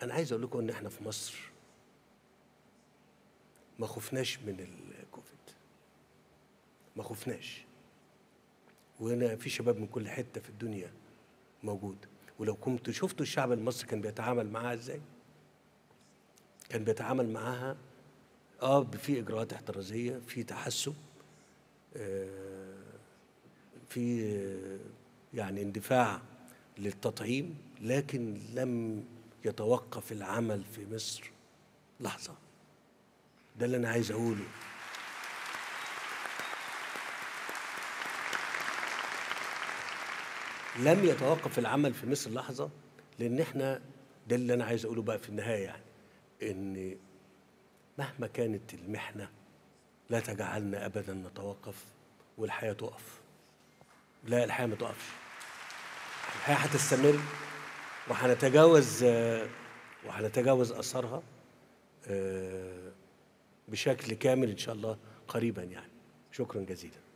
انا عايز اقول لكم ان احنا في مصر ما خفناش من الكوفيد ما خفناش وهنا في شباب من كل حته في الدنيا موجود ولو كنت شفتوا الشعب المصري كان بيتعامل معاها ازاي كان بيتعامل معاها اه في اجراءات احترازيه في تحسب آه في آه يعني اندفاع للتطعيم لكن لم يتوقف العمل في مصر لحظه ده اللي انا عايز اقوله لم يتوقف العمل في مصر لحظه لان احنا ده اللي انا عايز اقوله بقى في النهايه يعني ان مهما كانت المحنه لا تجعلنا ابدا نتوقف والحياه تقف لا الحياه ما تقفش الحياه هتستمر وهنتجاوز وهنتجاوز اثارها بشكل كامل ان شاء الله قريبا يعني شكرا جزيلا